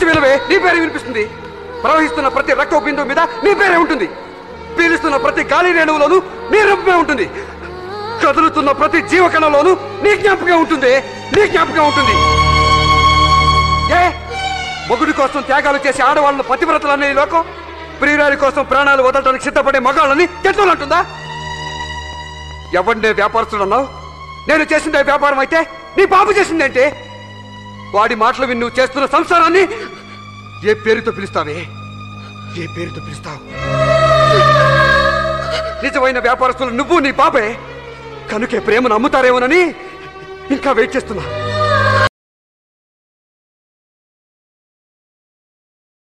వచ్చి వినవే నీ పేరే వినిపిస్తుంది ప్రవహిస్తున్న ప్రతి రక్త బిందువు మీద నీ పేరే ఉంటుంది పీలుస్తున్న ప్రతి గాలి రేణువులోనూ నీ రూపమే ఉంటుంది కదులుతున్న ప్రతి జీవకణంలోనూ నీ జ్ఞాపకం ఉంటుంది నీ జ్ఞాపకం ఉంటుంది ఏ మొగుడి కోసం త్యాగాలు చేసే ఆడవాళ్ళను పతివ్రతలనే ఈ లోకం ప్రియురాలి కోసం ప్రాణాలు వదలడానికి సిద్ధపడే మగాళ్ళని అంటుందా ఎవరినే వ్యాపారస్తుడు అన్నావు నేను చేసిందే వ్యాపారం అయితే నీ బాబు చేసిందంటే వాడి మాటలు విని నువ్వు చేస్తున్న సంసారాన్ని ఏ పేరుతో పిలుస్తావే ఏ పేరుతో పిలుస్తావు నిజమైన వ్యాపారస్తులు నువ్వు నీ పాపే కనుకే ప్రేమను అమ్ముతారేమోనని ఇంకా వెయిట్ చేస్తున్నా